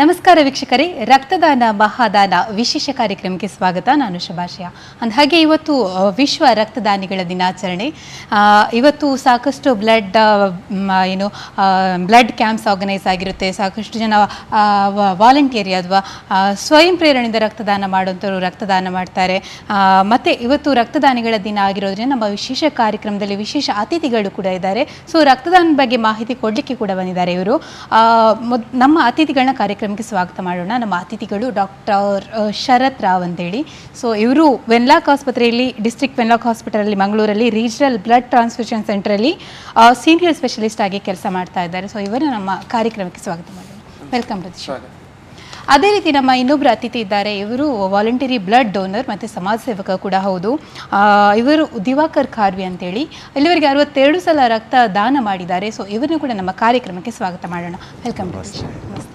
ನಮಸ್ಕಾರ ವೀಕ್ಷಕರೇ ರಕ್ತದಾನ ಮಹಾದಾನ ವಿಶೇಷ ಕಾರ್ಯಕ್ರಮಕ್ಕೆ ಸ್ವಾಗತ ನಾನು ಶುಭಾಶಯ ಅಂದಹಾಗೆ ಇವತ್ತು ಆ, ವಿಶ್ವ ರಕ್ತದಾನಿಗಳ ದಿನಾಚರಣೆ ಆ, ಇವತ್ತು ಸಾಕಷ್ಟು ಬ್ಲಡ್ ಏನು ಬ್ಲಡ್ ಕ್ಯಾಂಪ್ಸ್ ಆರ್ಗನೈಸ್ ಆಗಿರುತ್ತೆ ಸಾಕಷ್ಟು ಜನ ವಾಲಂಟಿಯರಿ ಅಥವಾ ಆ, ಸ್ವಯಂ ಪ್ರೇರಣೆಯಿಂದ ರಕ್ತದಾನ ಮಾಡುವಂಥವ್ರು ರಕ್ತದಾನ ಮಾಡ್ತಾರೆ ಆ, ಮತ್ತೆ ಇವತ್ತು ರಕ್ತದಾನಿಗಳ ದಿನ ಆಗಿರೋದ್ರಿಂದ ನಮ್ಮ ವಿಶೇಷ ಕಾರ್ಯಕ್ರಮದಲ್ಲಿ ವಿಶೇಷ ಅತಿಥಿಗಳು ಕೂಡ ಇದ್ದಾರೆ ಸೊ ರಕ್ತದಾನ ಬಗ್ಗೆ ಮಾಹಿತಿ ಕೊಡಲಿಕ್ಕೆ ಕೂಡ ಬಂದಿದ್ದಾರೆ ಇವರು ಆ, ಮೊದ್- ನಮ್ಮ ಅತಿಥಿಗಳನ್ನ ಕಾರ್ಯಕ್ರಮಕ್ಕೆ ಸ್ವಾಗತ ಮಾಡೋಣ ನಮ್ಮ ಅತಿಥಿಗಳು ಡಾಕ್ಟರ್ ಶರತ್ ರಾವ್ ಅಂತೇಳಿ ಸೊ ಇವರು ವೆನ್ಲಾಕ್ ಆಸ್ಪತ್ರೆಯಲ್ಲಿ ಡಿಸ್ಟ್ರಿಕ್ಟ್ ವೆನ್ಲಾಕ್ ಹಾಸ್ಪಿಟಲಲ್ಲಿ ಮಂಗಳೂರಲ್ಲಿ ರೀಜನಲ್ ಬ್ಲಡ್ ಟ್ರಾನ್ಸ್ಫ್ಯೂಷನ್ ಸೆಂಟರಲ್ಲಿ ಸೀನಿಯರ್ ಸ್ಪೆಷಲಿಸ್ಟ್ ಆಗಿ ಕೆಲಸ ಮಾಡ್ತಾ ಇದ್ದಾರೆ ಸೊ ಇವರು ನಮ್ಮ ಕಾರ್ಯಕ್ರಮಕ್ಕೆ ಸ್ವಾಗತ ಮಾಡೋಣ ವೆಲ್ಕಮ್ ಪ್ರತೀಶ್ ಅದೇ ರೀತಿ ನಮ್ಮ ಇನ್ನೊಬ್ಬರು ಅತಿಥಿ ಇದ್ದಾರೆ ಇವರು ವಾಲಂಟರಿ ಬ್ಲಡ್ ಡೋನರ್ ಮತ್ತು ಸಮಾಜ ಸೇವಕ ಕೂಡ ಹೌದು ಆ, ಇವರು ದಿವಾಕರ್ ಖಾರ್ವಿ ಅಂತೇಳಿ ಇಲ್ಲಿವರೆಗೆ ಅರವತ್ತೆರಡು ಸಲ ರಕ್ತ ದಾನ ಮಾಡಿದ್ದಾರೆ ಸೊ ಇವರನ್ನು ಕೂಡ ನಮ್ಮ ಕಾರ್ಯಕ್ರಮಕ್ಕೆ ಸ್ವಾಗತ ಮಾಡೋಣ ವೆಲ್ಕಮ್ ನಮಸ್ತೆ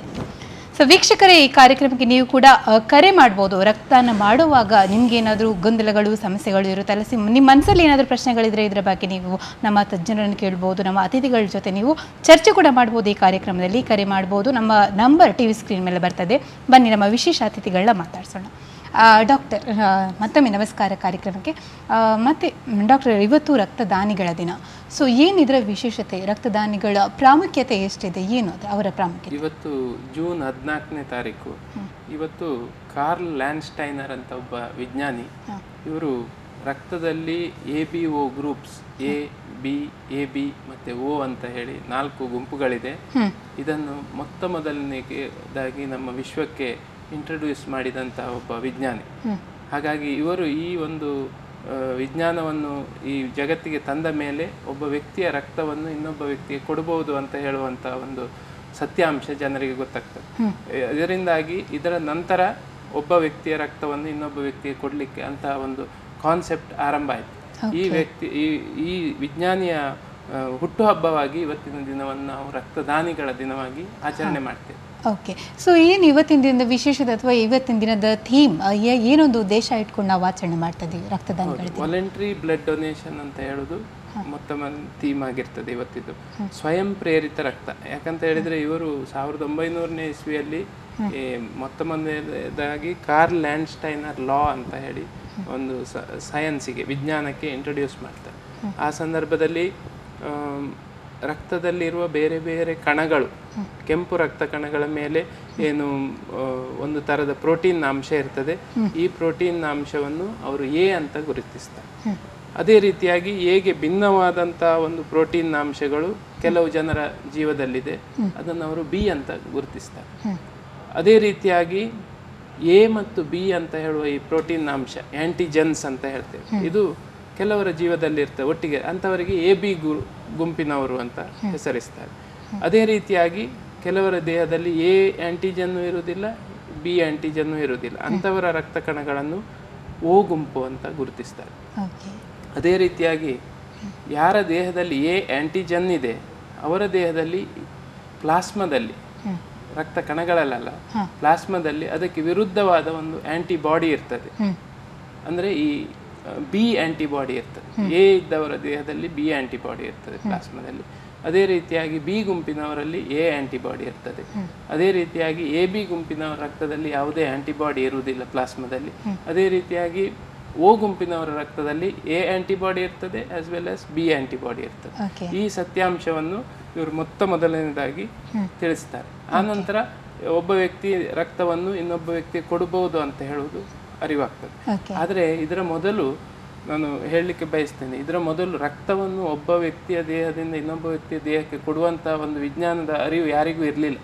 ಸೊ ವೀಕ್ಷಕರೇ ಈ ಕಾರ್ಯಕ್ರಮಕ್ಕೆ ನೀವು ಕೂಡ ಆ, ಕರೆ ಮಾಡ್ಬೋದು ರಕ್ತದಾನ ಮಾಡುವಾಗ ನಿಮ್ಗೇನಾದರೂ ಗೊಂದಲಗಳು ಸಮಸ್ಯೆಗಳು ಇರುತ್ತಲ್ಲ ಸಿ ನಿಮ್ಮ ಮನಸ್ಸಲ್ಲಿ ಏನಾದರೂ ಪ್ರಶ್ನೆಗಳಿದ್ರೆ ಇದರ ಬಗ್ಗೆ ನೀವು ನಮ್ಮ ತಜ್ಞರನ್ನು ಕೇಳ್ಬೋದು ನಮ್ಮ ಅತಿಥಿಗಳ ಜೊತೆ ನೀವು ಚರ್ಚೆ ಕೂಡ ಮಾಡ್ಬೋದು ಈ ಕಾರ್ಯಕ್ರಮದಲ್ಲಿ ಕರೆ ಮಾಡ್ಬೋದು ನಮ್ಮ ನಂಬರ್ ಟಿ ವಿ ಸ್ಕ್ರೀನ್ ಮೇಲೆ ಬರ್ತದೆ ಬನ್ನಿ ನಮ್ಮ ವಿಶೇಷ ಅತಿಥಿಗಳನ್ನ ಮಾತಾಡ್ಸೋಣ ಡಾಕ್ಟರ್ ಮತ್ತೊಮ್ಮೆ ನಮಸ್ಕಾರ ಕಾರ್ಯಕ್ರಮಕ್ಕೆ ಆ, ಮತ್ತೆ ಡಾಕ್ಟರ್ ಇವತ್ತು ರಕ್ತದಾನಿಗಳ ದಿನ ಸೊ ಏನಿದ್ರ ವಿಶೇಷತೆ ರಕ್ತದಾನಿಗಳ ಪ್ರಾಮುಖ್ಯತೆ ಎಷ್ಟಿದೆ ಏನು ಅದು ಅವರ ಪ್ರಾಮುಖ್ಯತೆ ಇವತ್ತು ಜೂನ್ ಹದಿನಾಲ್ಕನೇ ತಾರೀಕು ಇವತ್ತು ಕಾರ್ಲ್ ಲ್ಯಾಂಡ್ಸ್ಟೈನರ್ ಅಂತ ಒಬ್ಬ ವಿಜ್ಞಾನಿ ಇವರು ರಕ್ತದಲ್ಲಿ A B O groups A B A B ಮತ್ತೆ ಓ ಅಂತ ಹೇಳಿ ನಾಲ್ಕು ಗುಂಪುಗಳಿದೆ ಇದನ್ನು ಮೊತ್ತ ಮೊದಲನೇದಾಗಿ ನಮ್ಮ ವಿಶ್ವಕ್ಕೆ ಇಂಟ್ರೊಡ್ಯೂಸ್ ಮಾಡಿದಂತಹ ಒಬ್ಬ ವಿಜ್ಞಾನಿ ಹಾಗಾಗಿ ಇವರು ಈ ಒಂದು ಆ, ವಿಜ್ಞಾನವನ್ನು ಈ ಜಗತ್ತಿಗೆ ತಂದ ಮೇಲೆ ಒಬ್ಬ ವ್ಯಕ್ತಿಯ ರಕ್ತವನ್ನು ಇನ್ನೊಬ್ಬ ವ್ಯಕ್ತಿಗೆ ಕೊಡಬಹುದು ಅಂತ ಹೇಳುವಂತ ಒಂದು ಸತ್ಯಾಂಶ ಜನರಿಗೆ ಗೊತ್ತಾಗ್ತದೆ ಎ- ಇದರಿಂದಾಗಿ ಇದರ ನಂತರ ಒಬ್ಬ ವ್ಯಕ್ತಿಯ ರಕ್ತವನ್ನು ಇನ್ನೊಬ್ಬ ವ್ಯಕ್ತಿಗೆ ಕೊಡಲಿಕ್ಕೆ ಅಂತ ಒಂದು ಕಾನ್ಸೆಪ್ಟ್ ಆರಂಭ ಆಯಿತು ಈ ವ್ಯಕ್ತಿ ಈ ಈ ವಿಜ್ಞಾನಿಯ ಆ, ಹುಟ್ಟುಹಬ್ಬವಾಗಿ ಇವತ್ತಿನ ದಿನವನ್ನು ನಾವು ರಕ್ತದಾನಿಗಳ ದಿನವಾಗಿ ಆಚರಣೆ ಮಾಡ್ತೇವೆ ಓಕೆ ಸೊ ಏನು ಇವತ್ತಿನ ದಿನದ ವಿಶೇಷತೆ ಅಥವಾ ಇವತ್ತಿನ ದಿನದ ಥೀಮ್ ಏನೊಂದು ಉದ್ದೇಶ ಇಟ್ಕೊಂಡು ನಾವು ಆಚರಣೆ ಮಾಡ್ತಾ ಇದ್ದೀವಿ ರಕ್ತದಾನಿಗಳ ದಿನ ವಾಲಂಟ್ರಿ ಬ್ಲಡ್ ಡೊನೇಷನ್ ಅಂತ ಹೇಳುದು ಮೊತ್ತ ಥೀಮ್ ಆಗಿರ್ತದೆ ಇವತ್ತಿದ್ದು ಸ್ವಯಂ ಪ್ರೇರಿತ ರಕ್ತ ಯಾಕಂತ ಹೇಳಿದ್ರೆ ಇವರು ಸಾವಿರದ ಒಂಬೈನೂರನೇ ಇಸ್ವಿಯಲ್ಲಿ ಈ ಮೊತ್ತ ಮೊದಲನೇದಾಗಿ ಕಾರ್ಲ್ ಲ್ಯಾಂಡ್ಸ್ಟೈನರ್ ಲಾ ಅಂತ ಹೇಳಿ ಒಂದು ಸೈನ್ಸಿಗೆ ವಿಜ್ಞಾನಕ್ಕೆ ಇಂಟ್ರೊಡ್ಯೂಸ್ ಮಾಡ್ತಾರೆ ಆ ಸಂದರ್ಭದಲ್ಲಿ ಆಮ್, ರಕ್ತದಲ್ಲಿರುವ ಬೇರೆ ಬೇರೆ ಕಣಗಳು ಕೆಂಪು ರಕ್ತ ಕಣಗಳ ಮೇಲೆ ಏನು ಆ, ಒಂದು ತರದ ಪ್ರೋಟೀನ್ ಅಂಶ ಇರ್ತದೆ ಈ ಪ್ರೋಟೀನ್ ಅಂಶವನ್ನು ಅವರು ಎ ಅಂತ ಗುರುತಿಸ್ತಾರೆ ಅದೇ ರೀತಿಯಾಗಿ ಹೇಗೆ ಭಿನ್ನವಾದಂಥ ಒಂದು ಪ್ರೋಟೀನ್ ಅಂಶಗಳು ಕೆಲವು ಜನರ ಜೀವದಲ್ಲಿದೆ ಅದನ್ನು ಅವರು ಬಿ ಅಂತ ಗುರುತಿಸ್ತಾರೆ ಅದೇ ರೀತಿಯಾಗಿ ಎ ಮತ್ತು ಬಿ ಅಂತ ಹೇಳುವ ಈ ಪ್ರೋಟೀನ್ ಅಂಶ ಆಂಟಿಜೆನ್ಸ್ ಅಂತ ಹೇಳ್ತೇವೆ ಇದು ಕೆಲವರ ಜೀವದಲ್ಲಿ ಇರ್ತದೆ ಒಟ್ಟಿಗೆ ಅಂಥವರಿಗೆ ಎ ಬಿ ಗು ಗುಂಪಿನವರು ಅಂತ ಹೆಸರಿಸ್ತಾರೆ ಅದೇ ರೀತಿಯಾಗಿ ಕೆಲವರ ದೇಹದಲ್ಲಿ ಎ ಆಂಟಿಜನ್ನು ಇರುವುದಿಲ್ಲ ಬಿ ಆಂಟಿಜನ್ನು ಇರುವುದಿಲ್ಲ ಅಂಥವರ ರಕ್ತ ಕಣಗಳನ್ನು ಓ ಗುಂಪು ಅಂತ ಗುರುತಿಸ್ತಾರೆ ಓಕೆ ಅದೇ ರೀತಿಯಾಗಿ ಯಾರ ದೇಹದಲ್ಲಿ ಎ ಆಂಟಿಜನ್ ಇದೆ ಅವರ ದೇಹದಲ್ಲಿ ಪ್ಲಾಸ್ಮಾದಲ್ಲಿ ರಕ್ತ ಕಣಗಳಲ್ಲ ಪ್ಲಾಸ್ಮಾದಲ್ಲಿ ಅದಕ್ಕೆ ವಿರುದ್ಧವಾದ ಒಂದು ಆಂಟಿಬಾಡಿ ಇರ್ತದೆ ಅಂದ್ರೆ ಈ ಬಿ ಆಂಟಿಬಾಡಿ ಇರ್ತದೆ ಎ ಇದ್ದವರ ದೇಹದಲ್ಲಿ ಬಿ ಆಂಟಿಬಾಡಿ ಇರ್ತದೆ ಪ್ಲಾಸ್ಮಾದಲ್ಲಿ ಅದೇ ರೀತಿಯಾಗಿ ಬಿ ಗುಂಪಿನವರಲ್ಲಿ ಎ ಆಂಟಿಬಾಡಿ ಇರ್ತದೆ ಅದೇ ರೀತಿಯಾಗಿ ಎ ಬಿ ಗುಂಪಿನವರ ರಕ್ತದಲ್ಲಿ ಯಾವುದೇ ಆಂಟಿಬಾಡಿ ಇರುವುದಿಲ್ಲ ಪ್ಲಾಸ್ಮಾದಲ್ಲಿ ಅದೇ ರೀತಿಯಾಗಿ ಓ ಗುಂಪಿನವರ ರಕ್ತದಲ್ಲಿ ಎ ಆಂಟಿಬಾಡಿ ಇರ್ತದೆ as well as B antibody ಇರ್ತದೆ ಓಕೆ ಈ ಸತ್ಯಾಂಶವನ್ನು ಇವರು ಮೊತ್ತ ಮೊದಲನೇದಾಗಿ ತಿಳಿಸ್ತಾರೆ ಆನಂತರ ಒಬ್ಬ ವ್ಯಕ್ತಿ ರಕ್ತವನ್ನು ಇನ್ನೊಬ್ಬ ವ್ಯಕ್ತಿ ಕೊಡಬಹುದು ಅಂತ ಹೇಳುವುದು ಅರಿವಾಗ್ತದೆ ಓಕೆ ಆದರೆ ಇದರ ಮೊದಲು ನಾನು ಹೇಳಲಿಕ್ಕೆ ಬಯಸ್ತೇನೆ ಇದರ ಮೊದಲು ರಕ್ತವನ್ನು ಒಬ್ಬ ವ್ಯಕ್ತಿಯ ದೇಹದಿಂದ ಇನ್ನೊಬ್ಬ ವ್ಯಕ್ತಿಯ ದೇಹಕ್ಕೆ ಕೊಡುವಂತ ಒಂದು ವಿಜ್ಞಾನದ ಅರಿವು ಯಾರಿಗೂ ಇರಲಿಲ್ಲ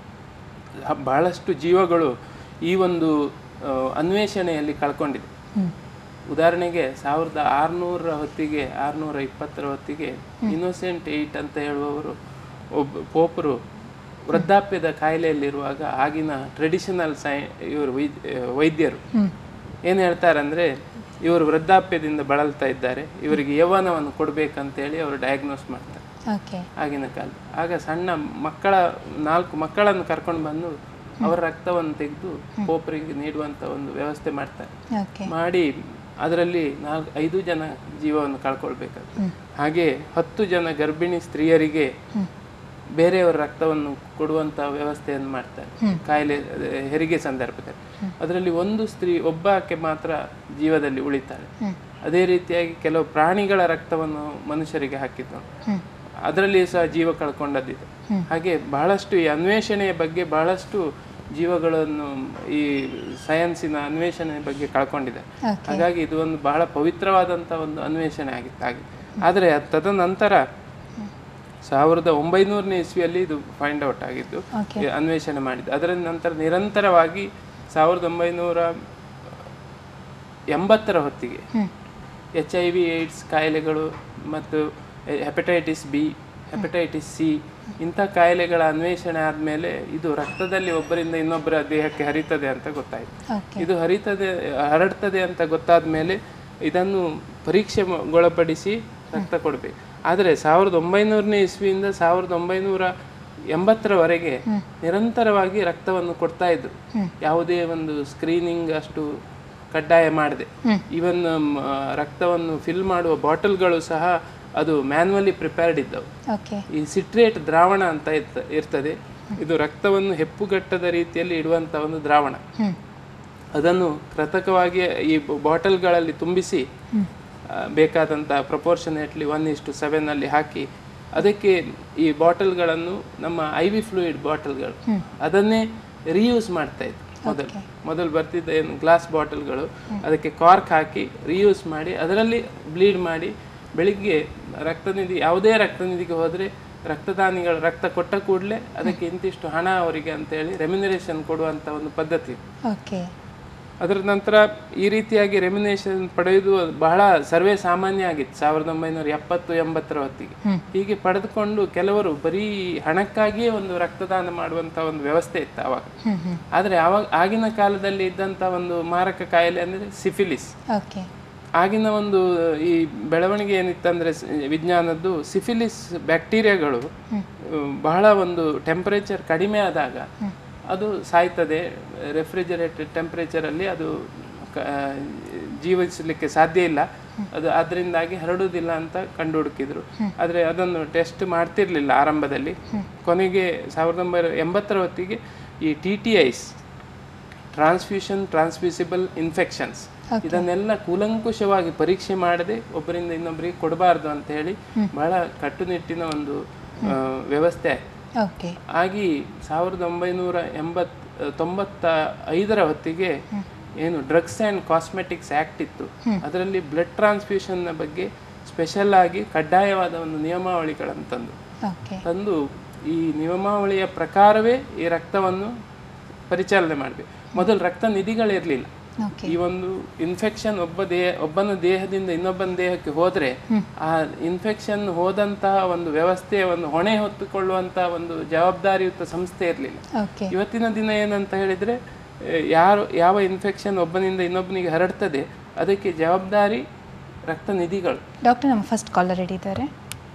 ಬಹಳಷ್ಟು ಜೀವಗಳು ಈ ಒಂದು ಆ, ಅನ್ವೇಷಣೆಯಲ್ಲಿ ಕಳ್ಕೊಂಡಿದೆ ಉದಾಹರಣೆಗೆ ಸಾವಿರದ ಆರುನೂರ ಹೊತ್ತಿಗೆ ಆರುನೂರ ಇಪ್ಪತ್ತರ ಹೊತ್ತಿಗೆ ಇನ್ನೋಸೆಂಟ್ ಏಯ್ಟ್ ಅಂತ ಹೇಳುವವರು ಒಬ್ಬ ಪೋಪರು ವೃದ್ಧಾಪ್ಯದ ಕಾಯಿಲೆಯಲ್ಲಿರುವಾಗ ಆಗಿನ ಟ್ರೆಡಿಷನಲ್ ಸೈ ಇವರು ವೈದ್- ವೈದ್ಯರು ಏನು ಹೇಳ್ತಾರೆ ಅಂದ್ರೆ ಇವರು ವೃದ್ಧಾಪ್ಯದಿಂದ ಬಳಲ್ತಾ ಇದ್ದಾರೆ ಇವರಿಗೆ ಯೌವನವನ್ನು ಕೊಡ್ಬೇಕಂತೇಳಿ ಅವರು ಡಯಾಗ್ನೋಸ್ ಮಾಡ್ತಾರೆ ಓಕೆ ಆಗಿನ ಕಾಲ ಆಗ ಸಣ್ಣ ಮಕ್ಕಳ ನಾಲ್ಕು ಮಕ್ಕಳನ್ನು ಕರ್ಕೊಂಡು ಬಂದು ಅವರ ರಕ್ತವನ್ನು ತೆಗೆದು ಪೋಪರಿಗೆ ನೀಡುವಂತ ಒಂದು ವ್ಯವಸ್ಥೆ ಮಾಡ್ತಾರೆ ಓಕೆ ಮಾಡಿ ಅದರಲ್ಲಿ ನಾಲ್ಕು ಐದು ಜನ ಜೀವವನ್ನು ಕಳ್ಕೊಳ್ಬೇಕಾಗ್ತದೆ ಹಾಗೆ ಹತ್ತು ಜನ ಗರ್ಭಿಣಿ ಸ್ತ್ರೀಯರಿಗೆ ಬೇರೆಯವರ ರಕ್ತವನ್ನು ಕೊಡುವಂತ ವ್ಯವಸ್ಥೆಯನ್ನು ಮಾಡ್ತಾರೆ ಕಾಯಿಲೆ ಅದೇ ಹೆರಿಗೆ ಸಂದರ್ಭದಲ್ಲಿ ಅದರಲ್ಲಿ ಒಂದು ಸ್ತ್ರೀ ಒಬ್ಬಾಕೆ ಮಾತ್ರ ಜೀವದಲ್ಲಿ ಉಳಿತಾಳೆ ಅದೇ ರೀತಿಯಾಗಿ ಕೆಲವು ಪ್ರಾಣಿಗಳ ರಕ್ತವನ್ನು ಮನುಷ್ಯರಿಗೆ ಹಾಕಿದ್ದು ಅದರಲ್ಲಿ ಸಹ ಜೀವ ಕಳ್ಕೊಂಡದ್ದಿದೆ ಹಾಗೆ ಬಹಳಷ್ಟು ಈ ಅನ್ವೇಷಣೆಯ ಬಗ್ಗೆ ಬಹಳಷ್ಟು ಜೀವಗಳನ್ನು ಈ ಸೈನ್ಸಿನ ಅನ್ವೇಷಣೆ ಬಗ್ಗೆ ಕಳ್ಕೊಂಡಿದೆ ಹಾಗಾಗಿ ಇದು ಒಂದು ಬಹಳ ಪವಿತ್ರವಾದಂಥ ಒಂದು ಅನ್ವೇಷಣೆ ಆಗಿತ್ತು ಹಾಗೆ ಆದರೆ ಅದ್ ತದನಂತರ ಸಾವಿರದ ಒಂಬೈನೂರನೇ ಇಸ್ವಿಯಲ್ಲಿ ಇದು ಫೈಂಡ್ ಔಟ್ ಆಗಿದ್ದು ಈ ಅನ್ವೇಷಣೆ ಮಾಡಿದ್ದು ಅದರ ನಂತರ ನಿರಂತರವಾಗಿ ಸಾವಿರದ ಒಂಬೈನೂರ ಎಂಬತ್ತರ ಹೊತ್ತಿಗೆ ಎಚ್ ಐ ವಿ ಏಡ್ಸ್ ಕಾಯಿಲೆಗಳು ಮತ್ತು ಹೆಪಟೈಟಿಸ್ ಬಿ ಹೆಪಟೈಟಿಸ್ ಸಿ ಇಂಥ ಕಾಯಿಲೆಗಳ ಅನ್ವೇಷಣೆ ಆದಮೇಲೆ ಇದು ರಕ್ತದಲ್ಲಿ ಒಬ್ಬರಿಂದ ಇನ್ನೊಬ್ಬರ ದೇಹಕ್ಕೆ ಹರಿತದೆ ಅಂತ ಗೊತ್ತಾಯಿತು ಓಕೆ ಇದು ಹರಿತದೆ ಹರಡ್ತದೆ ಅಂತ ಗೊತ್ತಾದ ಮೇಲೆ ಇದನ್ನು ಪರೀಕ್ಷೆಗೊಳಪಡಿಸಿ ರಕ್ತ ಕೊಡಬೇಕು ಆದರೆ ಸಾವಿರದ ಒಂಬೈನೂರನೇ ಇಸ್ವಿಯಿಂದ ಸಾವಿರದ ಒಂಬೈನೂರ ಎಂಬತ್ತರವರೆಗೆ ನಿರಂತರವಾಗಿ ರಕ್ತವನ್ನು ಕೊಡ್ತಾ ಇದ್ರು ಯಾವುದೇ ಒಂದು ಸ್ಕ್ರೀನಿಂಗ್ ಅಷ್ಟು ಕಡ್ಡಾಯ ಮಾಡಿದೆ ಈವನ್ ರಕ್ತವನ್ನು ಫಿಲ್ ಮಾಡುವ ಬಾಟಲ್ಗಳು ಸಹ ಅದು ಮ್ಯಾನ್ಯುವಲಿ ಪ್ರಿಪೇರ್ಡ್ ಇದ್ದವು ಓಕೆ ಈ ಸಿಟ್ರೇಟ್ ದ್ರಾವಣ ಅಂತ ಇರ್ತ- ಇರ್ತದೆ ಇದು ರಕ್ತವನ್ನು ಹೆಪ್ಪುಗಟ್ಟದ ರೀತಿಯಲ್ಲಿ ಇಡುವಂತ ಒಂದು ದ್ರಾವಣ ಹ್ಮ್ ಅದನ್ನು ಕೃತಕವಾಗಿ ಈ ಬಾಟಲ್ಗಳಲ್ಲಿ ತುಂಬಿಸಿ ಆ, ಬೇಕಾದಂಥ ಪ್ರಪೋರ್ಷನೇಟ್ಲಿ ಒನ್ ಇಷ್ಟು ಸೆವೆನ್ ಅಲ್ಲಿ ಹಾಕಿ ಅದಕ್ಕೆ ಈ ಬಾಟಲ್ಗಳನ್ನು ನಮ್ಮ ಐ ವಿ ಫ್ಲೂಯಿಡ್ ಬಾಟಲ್ಗಳು ಅದನ್ನೇ ರೀಯೂಸ್ ಮಾಡ್ತಾ ಇತ್ತು ಮೊದಲು ಮೊದಲು ಬರ್ತಿದ್ದ ಏನು ಗ್ಲಾಸ್ ಬಾಟಲ್ಗಳು ಅದಕ್ಕೆ ಕಾರ್ಕ್ ಹಾಕಿ ರೀಯೂಸ್ ಮಾಡಿ ಅದರಲ್ಲಿ ಬ್ಲೀಡ್ ಮಾಡಿ ಬೆಳಿಗ್ಗೆ ರಕ್ತನಿಧಿ ಯಾವುದೇ ರಕ್ತನಿಧಿಗೆ ಹೋದರೆ ರಕ್ತದಾನಿಗಳು ರಕ್ತ ಕೊಟ್ಟ ಕೂಡಲೇ ಅದಕ್ಕೆ ಇಂತಿಷ್ಟು ಹಣ ಅವರಿಗೆ ಅಂತೇಳಿ ರೆಮ್ಯುನರೇಷನ್ ಕೊಡುವಂಥ ಒಂದು ಪದ್ಧತಿ ಓಕೆ ಅದರ ನಂತರ ಈ ರೀತಿಯಾಗಿ ರೆಮ್ಯುನೇಷನ್ ಪಡೆಯುವುದು ಬಹಳ ಸರ್ವೇ ಸಾಮಾನ್ಯ ಆಗಿತ್ತು ಸಾವಿರದ ಒಂಬೈನೂರ ಎಪ್ಪತ್ತು ಎಂಬತ್ತರ ಹೊತ್ತಿಗೆ ಹೀಗೆ ಪಡೆದುಕೊಂಡು ಕೆಲವರು ಬರೀ ಹಣಕ್ಕಾಗಿಯೇ ಒಂದು ರಕ್ತದಾನ ಮಾಡುವಂತ ಒಂದು ವ್ಯವಸ್ಥೆ ಇತ್ತು ಅವಾಗ ಹ್ಮ್ ಹ್ಮ್ ಆದರೆ ಅವಾಗ ಆಗಿನ ಕಾಲದಲ್ಲಿ ಇದ್ದಂಥ ಒಂದು ಮಾರಕ ಕಾಯಿಲೆ ಅಂದರೆ ಸಿಫಿಲಿಸ್ ಓಕೆ ಆಗಿನ ಒಂದು ಈ ಬೆಳವಣಿಗೆ ಏನಿತ್ತಂದ್ರೆ ಸ- ವಿಜ್ಞಾನದ್ದು ಸಿಫಿಲಿಸ್ ಬ್ಯಾಕ್ಟೀರಿಯಾಗಳು ಬಹಳ ಒಂದು ಟೆಂಪರೇಚರ್ ಕಡಿಮೆ ಆದಾಗ ಅದು ಸಾಯ್ತದೆ ರೆಫ್ರಿಜರೇಟೆಡ್ ಟೆಂಪರೇಚರಲ್ಲಿ ಅದು ಕ- ಜೀವಿಸಲಿಕ್ಕೆ ಸಾಧ್ಯ ಇಲ್ಲ ಅದು ಅದರಿಂದಾಗಿ ಹರಡುವುದಿಲ್ಲ ಅಂತ ಕಂಡು ಹುಡುಕಿದ್ರು ಆದರೆ ಅದನ್ನು ಟೆಸ್ಟ್ ಮಾಡ್ತಿರ್ಲಿಲ್ಲ ಆರಂಭದಲ್ಲಿ ಕೊನೆಗೆ ಸಾವಿರದ ಒಂಬೈನೂರ ಎಂಬತ್ತರ ಹೊತ್ತಿಗೆ ಈ T T Is transfusion transmissible infections ಇದನ್ನೆಲ್ಲ ಕೂಲಂಕುಷವಾಗಿ ಪರೀಕ್ಷೆ ಮಾಡದೆ ಒಬ್ಬರಿಂದ ಇನ್ನೊಬ್ಬರಿಗೆ ಕೊಡಬಾರ್ದು ಅಂತ ಹೇಳಿ ಬಹಳ ಕಟ್ಟುನಿಟ್ಟಿನ ಒಂದು ಆ, ವ್ಯವಸ್ಥೆ ಆಯ್ತು ಓಕೆ ಆಗಿ ಸಾವಿರದ ಒಂಬೈನೂರ ಎಂಬತ್ ತೊಂಬತ್ತ ಐದರ ಹೊತ್ತಿಗೆ ಏನು ಡ್ರಗ್ಸ್ ಆ್ಯಂಡ್ ಕಾಸ್ಮೆಟಿಕ್ಸ್ ಆ್ಯಕ್ಟ್ ಇತ್ತು ಅದರಲ್ಲಿ ಬ್ಲಡ್ ಟ್ರಾನ್ಸ್ಫ್ಯೂಷನ್ನ ಬಗ್ಗೆ ಸ್ಪೆಷಲ್ ಆಗಿ ಕಡ್ಡಾಯವಾದ ಒಂದು ನಿಯಮಾವಳಿಗಳನ್ನು ತಂದು ಓಕೆ ತಂದು ಈ ನಿಯಮಾವಳಿಯ ಪ್ರಕಾರವೇ ಈ ರಕ್ತವನ್ನು ಪರಿಚಾಲನೆ ಮಾಡಬೇಕು ಮೊದಲು ರಕ್ತ ನಿಧಿಗಳಿರಲಿಲ್ಲ ಓಕೆ ಈ ಒಂದು ಇನ್ಫೆಕ್ಷನ್ ಒಬ್ಬ ದೇಹ ಒಬ್ಬನ ದೇಹದಿಂದ ಇನ್ನೊಬ್ಬನ ದೇಹಕ್ಕೆ ಹೋದ್ರೆ ಆ ಇನ್ಫೆಕ್ಷನ್ ಹೋದಂತಹ ಒಂದು ವ್ಯವಸ್ಥೆಯ ಒಂದು ಹೊಣೆ ಹೊತ್ತುಕೊಳ್ಳುವಂತಹ ಒಂದು ಜವಾಬ್ದಾರಿಯುತ ಸಂಸ್ಥೆ ಇರಲಿಲ್ಲ ಓಕೆ ಇವತ್ತಿನ ದಿನ ಏನಂತ ಹೇಳಿದ್ರೆ ಆ, ಯಾರು ಯಾವ ಇನ್ಫೆಕ್ಷನ್ ಒಬ್ಬನಿಂದ ಇನ್ನೊಬ್ಬನಿಗೆ ಹರಡ್ತದೆ ಅದಕ್ಕೆ ಜವಾಬ್ದಾರಿ ರಕ್ತ ನಿಧಿಗಳು ಡಾಕ್ಟರ್ ನಮ್ಮ ಫಸ್ಟ್ ಕಾಲರ್ ರೆಡಿ ಇದ್ದಾರೆ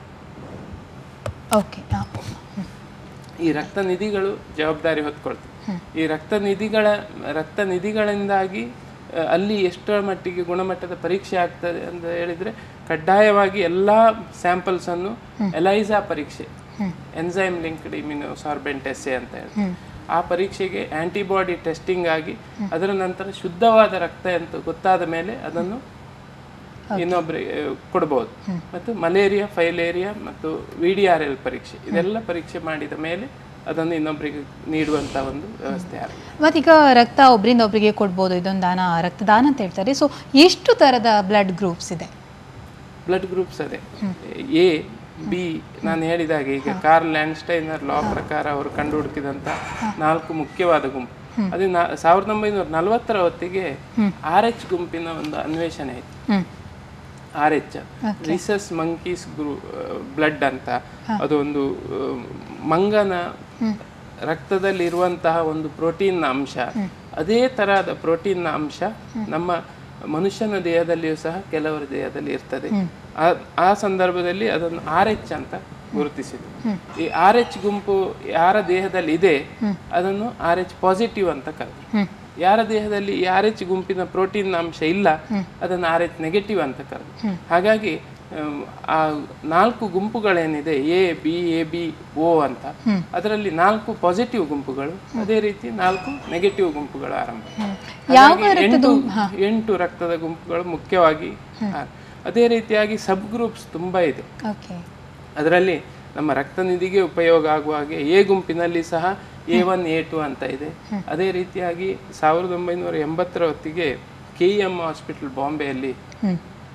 ಓಕೆ ಹಾಂ ಈ ರಕ್ತ ನಿಧಿಗಳು ಜವಾಬ್ದಾರಿ ಹೊತ್ಕೊಳ್ತವೆ ಈ ರಕ್ತ ನಿಧಿಗಳ ರಕ್ತ ನಿಧಿಗಳಿಂದಾಗಿ ಆ, ಅಲ್ಲಿ ಎಷ್ಟರ ಮಟ್ಟಿಗೆ ಗುಣಮಟ್ಟದ ಪರೀಕ್ಷೆ ಆಗ್ತದೆ ಅಂತ ಹೇಳಿದ್ರೆ ಕಡ್ಡಾಯವಾಗಿ ಎಲ್ಲ ಸ್ಯಾಂಪಲ್ಸ್ ಅನ್ನು ಎಲೈಸಾ ಪರೀಕ್ಷೆ ಎನ್ಸೈಮ್ ಲಿಂಕ್ಡ್ ಇಮ್ಯುನೋಸಾರ್ಬೆಂಟ್ ಎಸ್ಸೆ ಅಂತ ಹೇಳಿ ಆ ಪರೀಕ್ಷೆಗೆ ಆಂಟಿಬಾಡಿ ಟೆಸ್ಟಿಂಗ್ ಆಗಿ ಅದರ ನಂತರ ಶುದ್ಧವಾದ ರಕ್ತ ಅಂತ ಗೊತ್ತಾದ ಮೇಲೆ ಅದನ್ನು ಇನ್ನೊಬ್ಬರಿಗೆ ಕೊಡ್ಬೋದು ಮತ್ತು ಮಲೇರಿಯಾ ಫೈಲೇರಿಯಾ ಮತ್ತು ವಿ ಡಿ ಆರ್ ಎಲ್ ಪರೀಕ್ಷೆ ಇದೆಲ್ಲ ಪರೀಕ್ಷೆ ಮಾಡಿದ ಮೇಲೆ ಅದನ್ನು ಇನ್ನೊಬ್ಬರಿಗೆ ನೀಡುವಂತ ಒಂದು ವ್ಯವಸ್ಥೆ ಆಗಿದೆ ಮತ್ತೀಗ ರಕ್ತ ಒಬ್ಬರಿಂದ ಒಬ್ಬರಿಗೆ ಕೊಡ್ಬೋದು ಇದೊಂದು ದಾನ ರಕ್ತದಾನ ಅಂತ ಹೇಳ್ತಾರೆ ಸೊ ಎಷ್ಟು ಥರದ ಬ್ಲಡ್ ಗ್ರೂಪ್ಸ್ ಇದೆ ಬ್ಲಡ್ ಗ್ರೂಪ್ಸ್ ಅದೇ ಎ ಬಿ ನಾನು ಹೇಳಿದಾಗೆ ಈಗ ಕಾರ್ಲ್ ಲ್ಯಾಂಡ್ಸ್ಟೈನರ್ ಲಾ ಪ್ರಕಾರ ಅವರು ಕಂಡು ಹುಡುಕಿದಂತ ನಾಲ್ಕು ಮುಖ್ಯವಾದ ಗುಂಪು ಅದು ನಾ- ಸಾವಿರದ ಒಂಬೈನೂರ ನಲವತ್ತರ ಹೊತ್ತಿಗೆ ಆರ್ ಎಚ್ ಗುಂಪಿನ ಒಂದು ಅನ್ವೇಷಣೆ ಆಯಿತು hmm R H rhesus monkeys ಗ್ರೂ ಬ್ಲಡ್ ಅಂತ ಅದು ಒಂದು ಆ, ಮಂಗನ ರಕ್ತದಲ್ಲಿ ಇರುವಂತಹ ಒಂದು ಪ್ರೋಟೀನ್ನ ಅಂಶ ಅದೇ ತರಹದ ಪ್ರೋಟೀನ್ನ ಅಂಶ ನಮ್ಮ ಮನುಷ್ಯನ ದೇಹದಲ್ಲಿಯೂ ಸಹ ಕೆಲವರ ದೇಹದಲ್ಲಿ ಇರ್ತದೆ ಆ- ಆ ಸಂದರ್ಭದಲ್ಲಿ ಅದನ್ನು ಆರ್ ಎಚ್ ಅಂತ ಗುರುತಿಸಿದ್ರು ಈ ಆರ್ ಎಚ್ ಗುಂಪು ಯಾರ ದೇಹದಲ್ಲಿ ಇದೆ ಅದನ್ನು ಆರ್ ಎಚ್ ಪಾಸಿಟಿವ್ ಅಂತ ಕರೆದ್ರು ಯಾರ ದೇಹದಲ್ಲಿ ಆರ್ ಎಚ್ ಗುಂಪಿನ ಪ್ರೋಟೀನ್ ಅಂಶ ಇಲ್ಲ ಅದನ್ನು ಆರ್ ಎಚ್ ನೆಗೆಟಿವ್ ಅಂತ ಕರೆದು ಹಾಗಾಗಿ ಆಮ್, ಆ ನಾಲ್ಕು ಗುಂಪುಗಳೇನಿದೆ A B A B O ಅಂತ ಅದರಲ್ಲಿ ನಾಲ್ಕು ಪಾಸಿಟಿವ್ ಗುಂಪುಗಳು ಅದೇ ರೀತಿ ನಾಲ್ಕು ನೆಗೆಟಿವ್ ಗುಂಪುಗಳು ಆರಂಭ ಹಾಗಾಗಿ ಎಂಟು ಎಂಟು ರಕ್ತದ ಗುಂಪುಗಳು ಮುಖ್ಯವಾಗಿ ಆ, ಅದೇ ರೀತಿಯಾಗಿ ಸಬ್ ಗ್ರೂಪ್ಸ್ ತುಂಬಾ ಇದೆ ಓಕೆ ಅದರಲ್ಲಿ ನಮ್ಮ ರಕ್ತ ನಿಧಿಗೆ ಉಪಯೋಗ ಆಗುವ ಹಾಗೆ ಎ ಗುಂಪಿನಲ್ಲಿ ಸಹ ಎ ಒನ್ ಎ ಟು ಅಂತ ಇದೆ ಅದೇ ರೀತಿಯಾಗಿ ಸಾವಿರದ ಒಂಬೈನೂರ ಎಂಬತ್ತರ ಹೊತ್ತಿಗೆ ಕೆ ಎಂ ಹಾಸ್ಪಿಟಲ್ ಬಾಂಬೆಯಲ್ಲಿ ಹ್ಮ್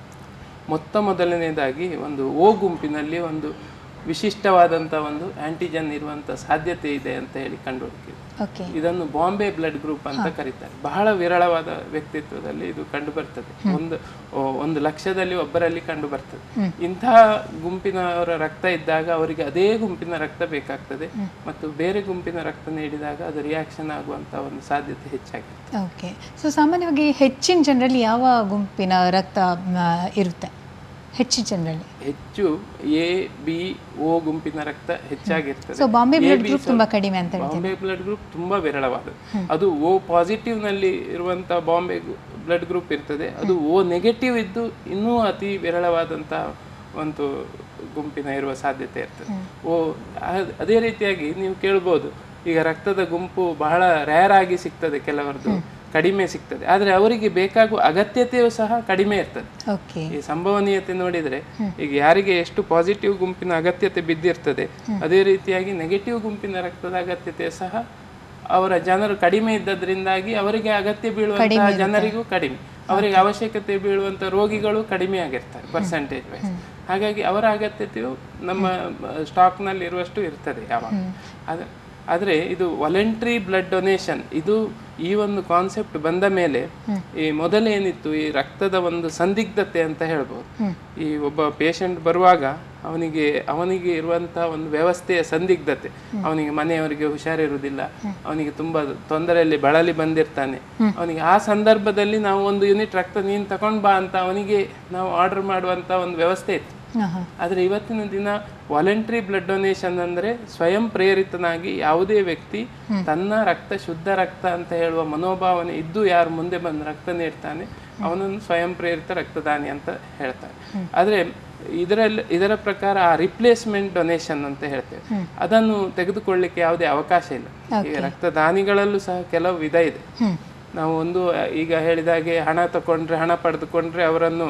ಮೊತ್ತ ಮೊದಲನೇದಾಗಿ ಒಂದು ಓ ಗುಂಪಿನಲ್ಲಿ ಒಂದು ವಿಶಿಷ್ಟವಾದಂಥ ಒಂದು ಆಂಟಿಜನ್ ಇರುವಂಥ ಸಾಧ್ಯತೆ ಇದೆ ಅಂತ ಹೇಳಿ ಕಂಡುಹುಡುಕಿದೆ ಓಕೆ ಇದನ್ನು ಬಾಂಬೆ ಬ್ಲಡ್ ಗ್ರೂಪ್ ಅಂತ ಕರೀತಾರೆ ಬಹಳ ವಿರಳವಾದ ವ್ಯಕ್ತಿತ್ವದಲ್ಲಿ ಇದು ಕಂಡು ಬರ್ತದೆ ಒಂದು ಓ, ಒಂದು ಲಕ್ಷದಲ್ಲಿ ಒಬ್ಬರಲ್ಲಿ ಕಂಡು ಬರ್ತದೆ ಇಂತಹ ಗುಂಪಿನವರ ರಕ್ತ ಇದ್ದಾಗ ಅವರಿಗೆ ಅದೇ ಗುಂಪಿನ ರಕ್ತ ಬೇಕಾಗ್ತದೆ ಮತ್ತು ಬೇರೆ ಗುಂಪಿನ ರಕ್ತ ನೀಡಿದಾಗ ಅದು ರಿಯಾಕ್ಷನ್ ಆಗುವಂತ ಒಂದು ಸಾಧ್ಯತೆ ಹೆಚ್ಚಾಗಿದೆ ಓಕೆ ಸೊ ಸಾಮಾನ್ಯವಾಗಿ ಹೆಚ್ಚಿನ ಜನರಲ್ಲಿ ಯಾವ ಗುಂಪಿನ ರಕ್ತ ಮ, ಇರುತ್ತೆ ಹೆಚ್ಚಿನ ಜನರಲ್ಲಿ ಹೆಚ್ಚು ಎ ಬಿ ಓ ಗುಂಪಿನ ರಕ್ತ ಹೆಚ್ಚಾಗಿರ್ತದೆ so Bombay blood AB group ತುಂಬಾ ಕಡಿಮೆ ಅಂತ ಹೇಳಿ ಬಾಂಬೆ ಬ್ಲಡ್ ಗ್ರೂಪ್ ತುಂಬಾ ವಿರಳವಾದದ್ದು ಅದು ಓ ಪಾಸಿಟಿವ್ ನಲ್ಲಿ ಇರುವಂತ ಬಾಂಬೆ ಬ್ಲಡ್ ಗ್ರೂಪ್ ಇರ್ತದೆ ಅದು ಓ ನೆಗೆಟಿವ್ ಇದ್ದು ಇನ್ನೂ ಅತಿ ವಿರಳವಾದಂತ ಒಂದು ಗುಂಪಿನ ಇರುವ ಸಾಧ್ಯತೆ ಇರ್ತದೆ ಓ ಅದ್- ಅದೇ ರೀತಿಯಾಗಿ ನೀವು ಕೇಳ್ಬೋದು ಈಗ ರಕ್ತದ ಗುಂಪು ಬಹಳ ರೇರ್ ಆಗಿ ಸಿಗ್ತದೆ ಕೆಲವರದ್ದು ಕಡಿಮೆ ಸಿಗ್ತದೆ ಆದ್ರೆ ಅವರಿಗೆ ಬೇಕಾಗುವ ಅಗತ್ಯತೆಯು ಸಹ ಕಡಿಮೆ ಇರ್ತದೆ ಓಕೆ ಈ ಸಂಭವನೀಯತೆ ನೋಡಿದ್ರೆ ಈಗ ಯಾರಿಗೆ ಎಷ್ಟು ಪಾಸಿಟಿವ್ ಗುಂಪಿನ ಅಗತ್ಯತೆ ಬಿದ್ದಿರ್ತದೆ ಅದೇ ರೀತಿಯಾಗಿ ನೆಗೆಟಿವ್ ಗುಂಪಿನ ರಕ್ತದ ಅಗತ್ಯತೆ ಸಹ ಅವರ ಜನರು ಕಡಿಮೆ ಇದ್ದದ್ರಿಂದಾಗಿ ಅವರಿಗೆ ಅಗತ್ಯ ಬೀಳುವಂತಹ ಜನರಿಗೂ ಕಡಿಮೆ ಅವರಿಗೆ ಅವಶ್ಯಕತೆ ಬೀಳುವಂತ ರೋಗಿಗಳು ಕಡಿಮೆ ಆಗಿರ್ತಾರೆ ಪರ್ಸೆಂಟೇಜ್ ವೈಸ್ ಹಾಗಾಗಿ ಅವರ ಅಗತ್ಯತೆಯು ನಮ್ಮ ಸ್ಟಾಕ್ ನಲ್ಲಿ ಇರುವಷ್ಟು ಇರ್ತದೆ ಯಾವಾಗ ಅದ- ಆದ್ರೆ ಇದು ವಾಲಂಟ್ರಿ ಬ್ಲಡ್ ಡೊನೇಷನ್ ಇದು ಈ ಒಂದು ಕಾನ್ಸೆಪ್ಟ್ ಬಂದ ಮೇಲೆ ಈ ಮೊದಲೇನಿತ್ತು ಈ ರಕ್ತದ ಒಂದು ಸಂದಿಗ್ಧತೆ ಅಂತ ಹೇಳ್ಬೋದು ಈ ಒಬ್ಬ ಪೇಷಂಟ್ ಬರುವಾಗ ಅವನಿಗೆ ಅವನಿಗೆ ಇರುವಂತಹ ಒಂದು ವ್ಯವಸ್ಥೆಯ ಸಂದಿಗ್ಧತೆ ಅವನಿಗೆ ಮನೆಯವರಿಗೆ ಹುಷಾರಿರುವುದಿಲ್ಲ ಅವನಿಗೆ ತುಂಬಾ ತೊಂದರೆಯಲ್ಲಿ ಬಳಲಿ ಬಂದಿರ್ತಾನೆ ಅವನಿಗೆ ಆ ಸಂದರ್ಭದಲ್ಲಿ ನಾವು ಒಂದು ಯೂನಿಟ್ ರಕ್ತ ನೀನು ತಕೊಂಡ್ ಬಾ ಅಂತ ಅವನಿಗೆ ನಾವು ಆರ್ಡರ್ ಮಾಡುವಂತ ಒಂದು ವ್ಯವಸ್ಥೆ ಇತ್ತು ಹಾಂ ಹಾಂ ಆದರೆ ಇವತ್ತಿನ ದಿನ ವಾಲಂಟ್ರಿ ಬ್ಲಡ್ ಡೊನೇಷನ್ ಅಂದ್ರೆ ಸ್ವಯಂ ಪ್ರೇರಿತನಾಗಿ ಯಾವುದೇ ವ್ಯಕ್ತಿ ತನ್ನ ರಕ್ತ ಶುದ್ಧ ರಕ್ತ ಅಂತ ಹೇಳುವ ಮನೋಭಾವನೆ ಇದ್ದು ಯಾರು ಮುಂದೆ ಬಂದು ರಕ್ತ ನೀಡ್ತಾನೆ ಅವನನ್ನು ಸ್ವಯಂ ಪ್ರೇರಿತ ರಕ್ತದಾನಿ ಅಂತ ಹೇಳ್ತಾರೆ ಆದ್ರೆ ಇದರಲ್ಲಿ ಇದರ ಪ್ರಕಾರ ಆ ರಿಪ್ಲೇಸ್ಮೆಂಟ್ ಡೊನೇಷನ್ ಅಂತ ಹೇಳ್ತೇವೆ ಅದನ್ನು ತೆಗೆದುಕೊಳ್ಳಿಕ್ಕೆ ಯಾವುದೇ ಅವಕಾಶ ಇಲ್ಲ ಈಗ ರಕ್ತದಾನಿಗಳಲ್ಲೂ ಸಹ ಕೆಲವು ವಿಧ ಇದೆ ನಾವು ಒಂದು ಈಗ ಹೇಳಿದಾಗೆ ಹಣ ತಕೊಂಡ್ರೆ ಹಣ ಪಡೆದುಕೊಂಡ್ರೆ ಅವರನ್ನು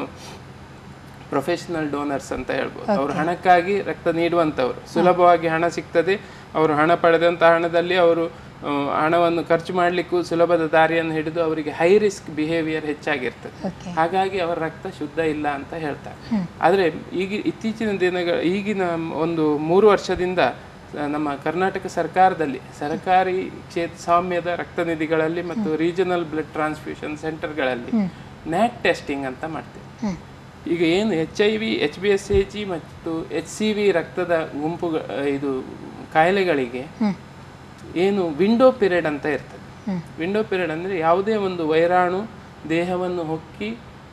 ಪ್ರೊಫೆಷನಲ್ ಡೋನರ್ಸ್ ಅಂತ ಹೇಳ್ಬೋದು ಅವರು ಹಣಕ್ಕಾಗಿ ರಕ್ತ ನೀಡುವಂಥವ್ರು ಸುಲಭವಾಗಿ ಹಣ ಸಿಗ್ತದೆ ಅವರು ಹಣ ಪಡೆದಂಥ ಹಣದಲ್ಲಿ ಅವರು ಆ, ಹಣವನ್ನು ಖರ್ಚು ಮಾಡಲಿಕ್ಕೂ ಸುಲಭದ ದಾರಿಯನ್ನು ಹಿಡಿದು ಅವರಿಗೆ ಹೈ ರಿಸ್ಕ್ ಬಿಹೇವಿಯರ್ ಹೆಚ್ಚಾಗಿರ್ತದೆ ಓಕೆ ಹಾಗಾಗಿ ಅವರ ರಕ್ತ ಶುದ್ಧ ಇಲ್ಲ ಅಂತ ಹೇಳ್ತಾರೆ ಆದರೆ ಈಗ ಇತ್ತೀಚಿನ ದಿನಗಳ ಈಗಿನ ಒಂದು ಮೂರು ವರ್ಷದಿಂದ ಆ, ನಮ್ಮ ಕರ್ನಾಟಕ ಸರ್ಕಾರದಲ್ಲಿ ಸರ್ಕಾರಿ ಕ್ಷೇತ್ರ ಸಾಮ್ಯದ ರಕ್ತ ನಿಧಿಗಳಲ್ಲಿ ಮತ್ತು ರೀಜನಲ್ ಬ್ಲಡ್ ಟ್ರಾನ್ಸ್ಫ್ಯೂಷನ್ ಸೆಂಟರ್ಗಳಲ್ಲಿ ನ್ಯಾಟ್ ಟೆಸ್ಟಿಂಗ್ ಅಂತ ಮಾಡ್ತೇವೆ ಹ್ಮ್ ಈಗ ಏನು H I V H B S A G ಮತ್ತು ಎಚ್ ಸಿ ವಿ ರಕ್ತದ ಗುಂಪು ಇದು ಕಾಯಿಲೆಗಳಿಗೆ ಹ್ಮ್ ಏನು ವಿಂಡೋ ಪೀರಿಯಡ್ ಅಂತ ಇರ್ತದೆ ಹ್ಮ್. ವಿಂಡೋ ಪೀರಿಯಡ್ ಅಂದರೆ ಯಾವುದೇ ಒಂದು ವೈರಾಣು ದೇಹವನ್ನು ಹೊಕ್ಕಿ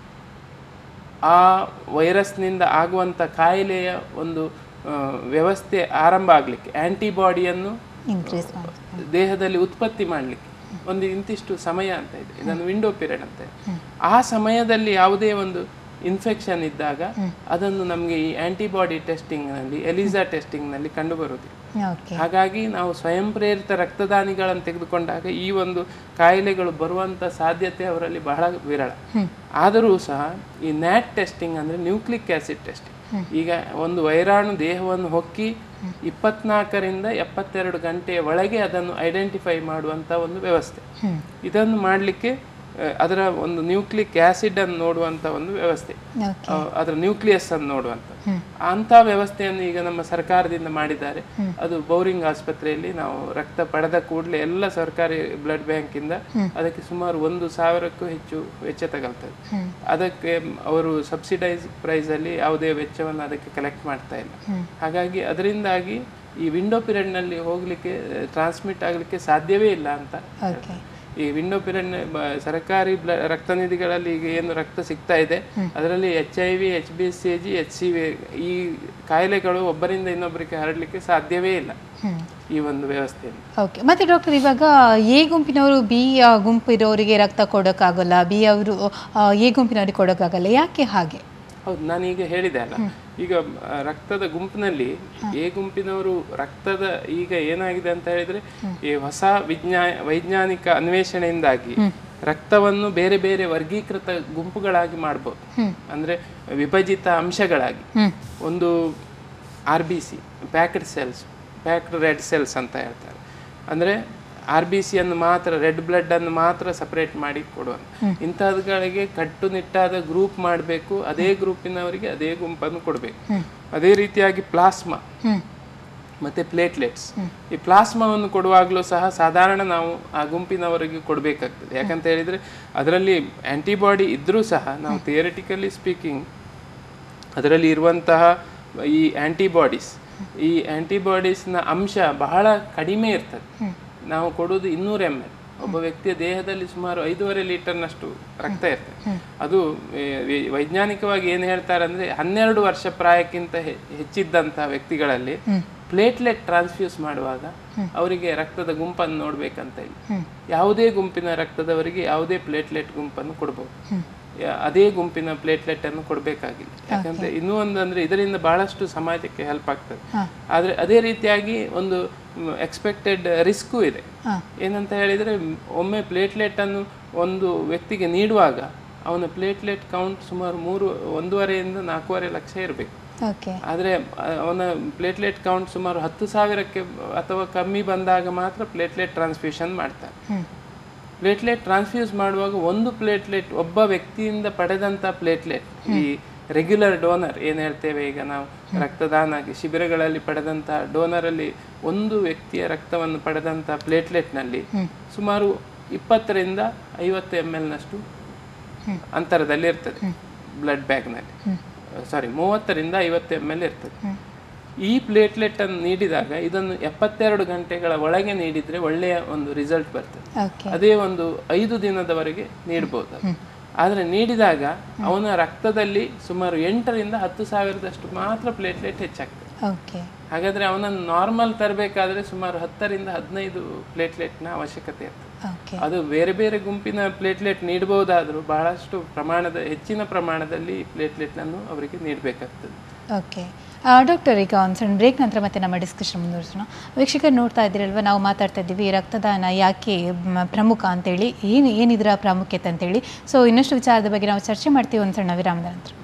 ಆ ವೈರಸ್ನಿಂದ ಆಗುವಂಥ ಕಾಯಿಲೆಯ ಒಂದು ಆ, ವ್ಯವಸ್ಥೆ ಆರಂಭ ಆಗಲಿಕ್ಕೆ ಆಂಟಿಬಾಡಿಯನ್ನು ಇನ್ಕ್ರೀಸ್ ಮಾಡಿ ದೇಹದಲ್ಲಿ ಉತ್ಪತ್ತಿ ಮಾಡಲಿಕ್ಕೆ ಒಂದು ಇಂತಿಷ್ಟು ಸಮಯ ಅಂತ ಇದೆ ಇದನ್ನು ವಿಂಡೋ ಪೀರಿಯಡ್ ಅಂತ ಇದೆ ಆ ಸಮಯದಲ್ಲಿ ಯಾವುದೇ ಒಂದು ಇನ್ಫೆಕ್ಷನ್ ಇದ್ದಾಗ ಅದನ್ನು ನಮಗೆ ಈ ಆಂಟಿಬಾಡಿ ಟೆಸ್ಟಿಂಗ್ನಲ್ಲಿ ಎಲಿಸಾ ಟೆಸ್ಟಿಂಗ್ನಲ್ಲಿ ಕಂಡುಬರುವುದಿಲ್ಲ ಓಕೆ ಹಾಗಾಗಿ ನಾವು ಸ್ವಯಂ ಪ್ರೇರಿತ ರಕ್ತದಾನಿಗಳನ್ನು ತೆಗೆದುಕೊಂಡಾಗ ಈ ಒಂದು ಕಾಯಿಲೆಗಳು ಬರುವಂತ ಸಾಧ್ಯತೆ ಅವರಲ್ಲಿ ಬಹಳ ವಿರಳ ಆದರೂ ಸಹ ಈ ನ್ಯಾಟ್ ಟೆಸ್ಟಿಂಗ್ ಅಂದ್ರೆ ನ್ಯೂಕ್ಲಿಕ್ ಆಸಿಡ್ ಟೆಸ್ಟಿಂಗ್ ಈಗ ಒಂದು ವೈರಾಣು ದೇಹವನ್ನು ಹೊಕ್ಕಿ ಇಪ್ಪತ್ನಾಲ್ಕರಿಂದ ಎಪ್ಪತ್ತೆರಡು ಗಂಟೆಯ ಒಳಗೆ ಅದನ್ನು ಐಡೆಂಟಿಫೈ ಮಾಡುವಂತ ಒಂದು ವ್ಯವಸ್ಥೆ ಹ್ಮ್ ಇದನ್ನು ಮಾಡಲಿಕ್ಕೆ ಅದರ ಒಂದು ನ್ಯೂಕ್ಲಿಕ್ ಆಸಿಡ್ ಅನ್ನು ನೋಡುವಂತ ಒಂದು ವ್ಯವಸ್ಥೆ ಓಕೆ ಆ, ಅದರ ನ್ಯೂಕ್ಲಿಯಸ್ ಅನ್ನು ನೋಡುವಂತ ಅಂತ ವ್ಯವಸ್ಥೆಯನ್ನು ಈಗ ನಮ್ಮ ಸರ್ಕಾರದಿಂದ ಮಾಡಿದ್ದಾರೆ ಅದು ಬೌರಿಂಗ್ ಆಸ್ಪತ್ರೆಯಲ್ಲಿ ನಾವು ರಕ್ತ ಪಡೆದ ಕೂಡಲೇ ಎಲ್ಲ ಸರ್ಕಾರಿ ಬ್ಲಡ್ ಬ್ಯಾಂಕ್ ಇಂದ ಅದಕ್ಕೆ ಸುಮಾರು ಒಂದು ಸಾವಿರಕ್ಕೂ ಹೆಚ್ಚು ವೆಚ್ಚ ತಗಲ್ತದೆ ಹ್ಮ್. ಅದಕ್ಕೆ ಅವರು ಸಬ್ಸಿಡೈಸ್ ಪ್ರೈಸ್ ಅಲ್ಲಿ ಯಾವುದೇ ವೆಚ್ಚವನ್ನು ಅದಕ್ಕೆ ಕಲೆಕ್ಟ್ ಮಾಡ್ತಾ ಇಲ್ಲ ಹಾಗಾಗಿ ಅದರಿಂದಾಗಿ ಈ ವಿಂಡೋ ಪೀರಿಯಡ್ ನಲ್ಲಿ ಹೋಗ್ಲಿಕ್ಕೆ ಟ್ರಾನ್ಸ್ಮಿಟ್ ಆಗ್ಲಿಕ್ಕೆ ಸಾಧ್ಯವೇ ಇಲ್ಲ ಅಂತ ಓಕೆ ಈ ವಿಂಡೋ ಪೀರಿಯಡ್ ಸರ್ಕಾರಿ ಬ್ಲ ರಕ್ತ ನಿಧಿಗಳಲ್ಲಿ ಈಗ ಏನು ರಕ್ತ ಸಿಗ್ತಾ ಇದೆ ಅದರಲ್ಲಿ H I V H B C G H C V ಈ ಕಾಯಿಲೆಗಳು ಒಬ್ಬರಿಂದ ಇನ್ನೊಬ್ಬರಿಗೆ ಹರಡಲಿಕ್ಕೆ ಸಾಧ್ಯವೇ ಇಲ್ಲ ಹ್ಮ್ ಈ ಒಂದು ವ್ಯವಸ್ಥೆಯಲ್ಲಿ ಓಕೆ ಮತ್ತೆ ಡಾಕ್ಟರ್ ಇವಾಗ ಎ ಗುಂಪಿನವರು ಬಿ ಗುಂಪು ಇರೋರಿಗೆ ರಕ್ತ ಕೊಡೋಕ್ಕಾಗಲ್ಲ ಬಿ ಅವರು ಎ ಗುಂಪಿನವರಿಗೆ ಕೊಡೋಕ್ಕಾಗಲ್ಲ ಯಾಕೆ ಹಾಗೆ ಹೌದು ನಾನೀಗ ಹೇಳಿದೆ ಅಲ್ಲ ಈಗ ಆ, ರಕ್ತದ ಗುಂಪಿನಲ್ಲಿ ಎ ಗುಂಪಿನವರು ರಕ್ತದ ಈಗ ಏನಾಗಿದೆ ಅಂತ ಹೇಳಿದ್ರೆ ಈ ಹೊಸ ವಿಜ್ಞಾ ವೈಜ್ಞಾನಿಕ ಅನ್ವೇಷಣೆಯಿಂದಾಗಿ ರಕ್ತವನ್ನು ಬೇರೆ ಬೇರೆ ವರ್ಗೀಕೃತ ಗುಂಪುಗಳಾಗಿ ಮಾಡ್ಬೋದು ಅಂದ್ರೆ ವಿಭಜಿತ ಅಂಶಗಳಾಗಿ ಒಂದು R B C packed cells packed red cells ಅಂತ ಹೇಳ್ತಾರೆ ಅಂದ್ರೆ ಆರ್ ಬಿ ಸಿಯನ್ನು ಮಾತ್ರ ರೆಡ್ ಬ್ಲಡ್ ಅನ್ನು ಮಾತ್ರ ಸಪರೇಟ್ ಮಾಡಿ ಕೊಡುವ ಇಂಥದ್ಗಳಿಗೆ ಕಟ್ಟುನಿಟ್ಟಾದ ಗ್ರೂಪ್ ಮಾಡಬೇಕು ಅದೇ ಗ್ರೂಪಿನವರಿಗೆ ಅದೇ ಗುಂಪನ್ನು ಕೊಡಬೇಕು ಅದೇ ರೀತಿಯಾಗಿ ಪ್ಲಾಸ್ಮಾ ಮತ್ತೆ ಪ್ಲೇಟ್ಲೆಟ್ಸ್ ಈ ಪ್ಲಾಸ್ಮಾವನ್ನು ಕೊಡುವಾಗಲೂ ಸಹ ಸಾಧಾರಣ ನಾವು ಆ ಗುಂಪಿನವರಿಗೆ ಕೊಡಬೇಕಾಗ್ತದೆ ಯಾಕಂತ ಹೇಳಿದ್ರೆ ಅದರಲ್ಲಿ ಆಂಟಿಬಾಡಿ ಇದ್ರೂ ಸಹ ನಾವು ಥಿಯರಿಟಿಕಲಿ ಸ್ಪೀಕಿಂಗ್ ಅದರಲ್ಲಿ ಇರುವಂತಹ ಈ ಆಂಟಿಬಾಡೀಸ್ ಈ ಆಂಟಿಬಾಡೀಸ್ನ ಅಂಶ ಬಹಳ ಕಡಿಮೆ ಇರ್ತದೆ ನಾವು ಕೊಡುವುದು ಇನ್ನೂರು ಎಮ್ ಎಲ್ ಒಬ್ಬ ವ್ಯಕ್ತಿಯ ದೇಹದಲ್ಲಿ ಸುಮಾರು ಐದೂವರೆ ಲೀಟರ್ನಷ್ಟು ರಕ್ತ ಇರ್ತದೆ ಅದು ಏ, ವೈ- ವೈಜ್ಞಾನಿಕವಾಗಿ ಏನು ಹೇಳ್ತಾರೆ ಅಂದ್ರೆ ಹನ್ನೆರಡು ವರ್ಷ ಪ್ರಾಯಕ್ಕಿಂತ ಹೆ- ಹೆಚ್ಚಿದ್ದಂತಹ ವ್ಯಕ್ತಿಗಳಲ್ಲಿ ಪ್ಲೇಟ್ಲೆಟ್ ಟ್ರಾನ್ಸ್ಫ್ಯೂಸ್ ಮಾಡುವಾಗ ಅವರಿಗೆ ರಕ್ತದ ಗುಂಪನ್ನು ನೋಡ್ಬೇಕಂತ ಇಲ್ಲ ಯಾವುದೇ ಗುಂಪಿನ ರಕ್ತದವರಿಗೆ ಯಾವುದೇ ಪ್ಲೇಟ್ಲೆಟ್ ಗುಂಪನ್ನು ಕೊಡ್ಬೋದು ಯಾ- ಅದೇ ಗುಂಪಿನ ಪ್ಲೇಟ್ಲೆಟ್ ಅನ್ನು ಕೊಡಬೇಕಾಗಿಲ್ಲ ಯಾಕಂದ್ರೆ ಇನ್ನೂ ಒಂದು ಅಂದ್ರೆ ಇದರಿಂದ ಬಹಳಷ್ಟು ಸಮಾಜಕ್ಕೆ ಹೆಲ್ಪ್ ಆಗ್ತದೆ ಆದ್ರೆ ಅದೇ ರೀತಿಯಾಗಿ ಒಂದು ಎಕ್ಸ್ಪೆಕ್ಟೆಡ್ ರಿಸ್ಕು ಇದೆ ಏನಂತ ಹೇಳಿದ್ರೆ ಮ್, ಒಮ್ಮೆ ಪ್ಲೇಟ್ಲೆಟ್ ಅನ್ನು ಒಂದು ವ್ಯಕ್ತಿಗೆ ನೀಡುವಾಗ ಅವನ ಪ್ಲೇಟ್ಲೆಟ್ ಕೌಂಟ್ ಸುಮಾರು ಮೂರು ಒಂದೂವರೆಯಿಂದ ನಾಲ್ಕೂವರೆ ಲಕ್ಷ ಇರಬೇಕು ಓಕೆ ಆದರೆ ಅವನ ಪ್ಲೇಟ್ಲೆಟ್ ಕೌಂಟ್ ಸುಮಾರು ಹತ್ತು ಸಾವಿರಕ್ಕೆ ಅಥವಾ ಕಮ್ಮಿ ಬಂದಾಗ ಮಾತ್ರ ಪ್ಲೇಟ್ಲೆಟ್ ಟ್ರಾನ್ಸ್ಫ್ಯೂಷನ್ ಮಾಡ್ತಾರೆ ಪ್ಲೇಟ್ಲೆಟ್ ಟ್ರಾನ್ಸ್ಫ್ಯೂಸ್ ಮಾಡುವಾಗ ಒಂದು ಪ್ಲೇಟ್ಲೆಟ್ ಒಬ್ಬ ವ್ಯಕ್ತಿಯಿಂದ ಪಡೆದಂಥ ಪ್ಲೇಟ್ಲೆಟ್ ಈ ರೆಗ್ಯುಲರ್ ಡೋನರ್ ಏನು ಹೇಳ್ತೇವೆ ಈಗ ನಾವು ರಕ್ತದಾನ ಶಿಬಿರಗಳಲ್ಲಿ ಪಡೆದಂಥ ಡೋನರಲ್ಲಿ ಒಂದು ವ್ಯಕ್ತಿಯ ರಕ್ತವನ್ನು ಪಡೆದಂಥ ಪ್ಲೇಟ್ಲೆಟ್ನಲ್ಲಿ ಸುಮಾರು ಇಪ್ಪತ್ತರಿಂದ ಐವತ್ತು ಎಮ್ ಎಲ್ನಷ್ಟು ಅಂತರದಲ್ಲಿ ಇರ್ತದೆ ಬ್ಲಡ್ ಬ್ಯಾಗ್ನಲ್ಲಿ ಸಾರಿ ಮೂವತ್ತರಿಂದ ಐವತ್ತು ಎಮ್ ಎಲ್ ಇರ್ತದೆ ಈ ಪ್ಲೇಟ್ಲೆಟ್ ಅನ್ನು ನೀಡಿದಾಗ ಇದನ್ನು ಎಪ್ಪತ್ತೆರಡು ಗಂಟೆಗಳ ಒಳಗೆ ನೀಡಿದ್ರೆ ಒಳ್ಳೆಯ ಒಂದು ರಿಸಲ್ಟ್ ಬರ್ತದೆ ಓಕೆ ಅದೇ ಒಂದು ಐದು ದಿನದವರೆಗೆ ನೀಡಬಹುದು ಅದು. ಆದ್ರೆ ನೀಡಿದಾಗ ಅವನ ರಕ್ತದಲ್ಲಿ ಸುಮಾರು ಎಂಟರಿಂದ ಹತ್ತು ಸಾವಿರದಷ್ಟು ಮಾತ್ರ ಪ್ಲೇಟ್ಲೆಟ್ ಹೆಚ್ಚಾಗ್ತದೆ ಓಕೆ ಹಾಗಾದ್ರೆ ಅವನನ್ನು ನಾರ್ಮಲ್ ತರಬೇಕಾದ್ರೆ ಸುಮಾರು ಹತ್ತರಿಂದ ಹದಿನೈದು ಪ್ಲೇಟ್ಲೆಟ್ನ ಅವಶ್ಯಕತೆ ಇರ್ತದೆ ಓಕೆ ಅದು ಬೇರೆ ಬೇರೆ ಗುಂಪಿನ ಪ್ಲೇಟ್ಲೆಟ್ ನೀಡಬಹುದಾದರೂ ಬಹಳಷ್ಟು ಪ್ರಮಾಣದ ಹೆಚ್ಚಿನ ಪ್ರಮಾಣದಲ್ಲಿ ಪ್ಲೇಟ್ಲೆಟ್ನನ್ನು ಅವರಿಗೆ ನೀಡಬೇಕಾಗ್ತದೆ ಓಕೆ ಡಾಕ್ಟರ್ ಈಗ ಒಂದು ಸಣ್ಣ ಬ್ರೇಕ್ ನಂತರ ಮತ್ತೆ ನಮ್ಮ ಡಿಸ್ಕಷನ್ ಮುಂದುವರಿಸೋಣ ವೀಕ್ಷಕರು ನೋಡ್ತಾ ಇದ್ದೀರಲ್ವ ನಾವು ಮಾತಾಡ್ತಾ ಇದ್ದೀವಿ ರಕ್ತದಾನ ಯಾಕೆ ಮ, ಪ್ರಮುಖ ಅಂತೇಳಿ ಏನು ಏನಿದರ ಪ್ರಾಮುಖ್ಯತೆ ಅಂತೇಳಿ ಸೊ ಇನ್ನಷ್ಟು ವಿಚಾರದ ಬಗ್ಗೆ ನಾವು ಚರ್ಚೆ ಮಾಡ್ತೀವಿ ಒಂದು ಸಣ್ಣ ವಿರಾಮದ ನಂತರ